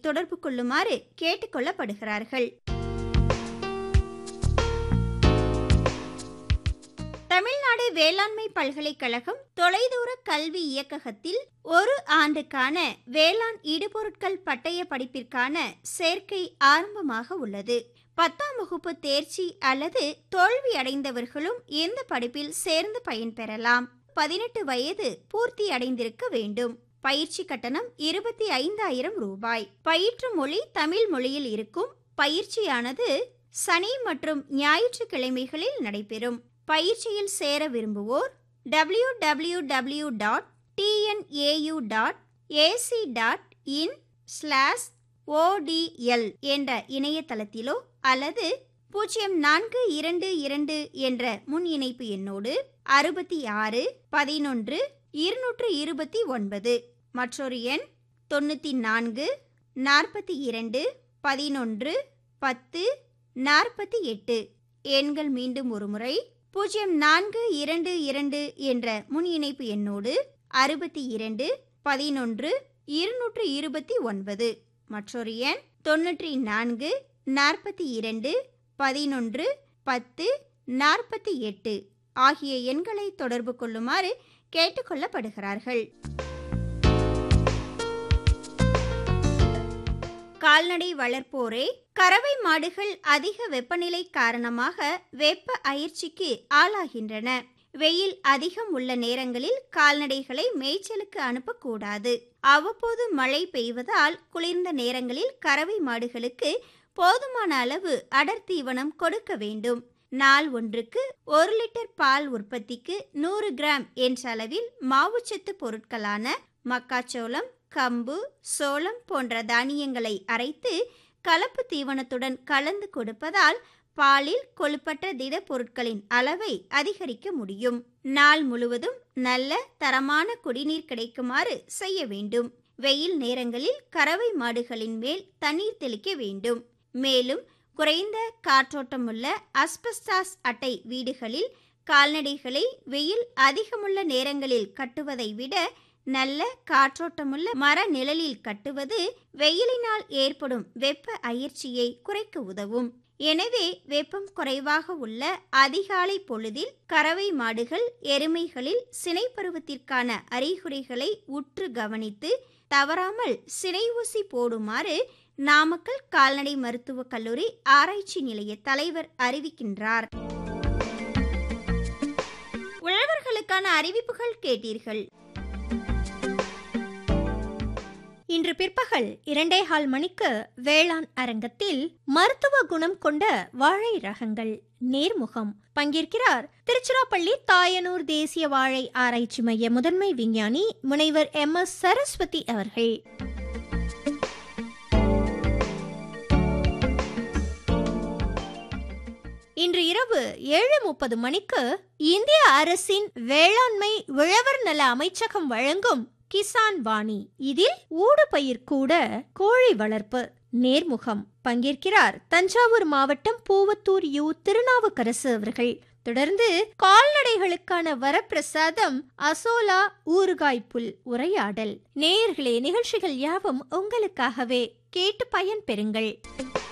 தொடர்பு கொள்ளுமாறு கேட்டுக்கொள்ளப்படுகிறார்கள் தமிழ்நாடு வேளாண்மை பல்கலைக்கழகம் தொலைதூர கல்வி இயக்ககத்தில் ஒரு ஆண்டுக்கான வேளாண் இடுபொருட்கள் பட்டய படிப்பிற்கான சேர்க்கை ஆரம்பமாக உள்ளது பத்தாம் வகுப்பு தேர்ச்சி அல்லது தோல்வி அடைந்தவர்களும் இந்த படிப்பில் சேர்ந்து பயன்பெறலாம் பதினெட்டு வயது பூர்த்தி அடைந்திருக்க வேண்டும் பயிற்சி கட்டணம் இருபத்தி ஐந்தாயிரம் ரூபாய் பயிற்று மொழி தமிழ் மொழியில் இருக்கும் பயிற்சியானது சனி மற்றும் ஞாயிற்றுக்கிழமைகளில் நடைபெறும் பயிற்சியில் சேர விரும்புவோர் W W W dot TNAU dot AC dot in slash ODL என்ற இணையதளத்திலோ அல்லது பூஜ்ஜியம் நான்கு இரண்டு இரண்டு என்ற முன் இணைப்பு எண்ணோடு அறுபத்தி ஆறு பதினொன்று இருநூற்று இருபத்தி ஒன்பது மற்றொரு எண் தொண்ணூற்றி நான்கு நாற்பத்தி இரண்டு பதினொன்று பத்து நாற்பத்தி எட்டு எண்கள் மீண்டும் ஒரு முறை பூஜ்ஜியம் நான்கு இரண்டு இரண்டு என்ற முன் இணைப்பு எண்ணோடு அறுபத்தி இரண்டு பதினொன்று இருநூற்று இருபத்தி ஒன்பது மற்றொரு எண் தொன்னூற்றி நான்கு நாற்பத்தி இரண்டு பதினொன்று பத்து நாற்பத்தி எட்டு ஆகிய எண்களை தொடர்பு கொள்ளுமாறு கேட்டுக்கொள்ளப்படுகிறார்கள் கால்நடை வளர்ப்போரே கறவை மாடுகள் அதிக வெப்பநிலை காரணமாக வெப்ப அயற்சிக்கு ஆளாகின்றன வெயில் அதிகம் உள்ள நேரங்களில் கால்நடைகளை மேய்ச்சலுக்கு அனுப்பக்கூடாது அவ்வப்போது மழை பெய்வதால் குளிர்ந்த நேரங்களில் கறவை மாடுகளுக்கு போதுமான அளவு அடர் தீவனம் கொடுக்க வேண்டும் நாள் ஒன்றுக்கு ஒரு லிட்டர் பால் உற்பத்திக்கு நூறு கிராம் என்ற அளவில் மாவுச்சத்து பொருட்களான மக்காச்சோளம் கம்பு சோளம் போன்ற தானியங்களை அரைத்து கலப்பு தீவனத்துடன் கலந்து கொடுப்பதால் பாலில் கொழுப்பற்ற திடப்பொருட்களின் அளவை அதிகரிக்க முடியும் நாள் முழுவதும் நல்ல தரமான குடிநீர் கிடைக்குமாறு செய்ய வேண்டும் வெயில் நேரங்களில் கறவை மாடுகளின் மேல் தண்ணீர் தெளிக்க வேண்டும் மேலும் குறைந்த காற்றோட்டமுள்ள அஸ்பெஸ்டாஸ் அட்டை வீடுகளில் கால்நடைகளை வெயில் அதிகமுள்ள நேரங்களில் கட்டுவதை விட நல்ல காற்றோட்டமுள்ள மர நிழலில் கட்டுவது வெயிலினால் ஏற்படும் வெப்ப அயற்சியை குறைக்க உதவும் எனவே வெப்பம் குறைவாக உள்ள அதிகாலை பொழுதில் கறவை மாடுகள் எருமைகளில் சினை பருவத்திற்கான அறிகுறிகளை உற்று கவனித்து தவறாமல் சினை ஊசி போடுமாறு நாமக்கல் கால்நடை மருத்துவக் கல்லூரி ஆராய்ச்சி நிலைய தலைவர் அறிவிக்கின்றார் உழவர்களுக்கான அறிவிப்புகள் கேட்டீர்கள் இன்று பிற்பகல் இரண்டே கால் மணிக்கு வேளாண் அரங்கத்தில் மருத்துவ குணம் கொண்ட வாழை ரகங்கள் நேர்முகம் பங்கேற்கிறார் திருச்சிராப்பள்ளி தாயனூர் தேசிய வாழை ஆராய்ச்சி மைய முதன்மை விஞ்ஞானி முனைவர் எம் எஸ் சரஸ்வதி அவர்கள் இன்று இரவு ஏழு முப்பது மணிக்கு இந்திய அரசின் வேளாண்மை உழவர் நல அமைச்சகம் வழங்கும் கிசான் வாணி இதில் ஊடுபயிர் கூட கோழி வளர்ப்பு நேர்முகம் பங்கேற்கிறார் தஞ்சாவூர் மாவட்டம் பூவத்தூர் யூ திருநாவுக்கரசு அவர்கள் தொடர்ந்து கால்நடைகளுக்கான வரப்பிரசாதம் அசோலா ஊறுகாய் புல் உரையாடல் நேயர்களே நிகழ்ச்சிகள் யாவும் உங்களுக்காகவே கேட்டு பயன் பெறுங்கள்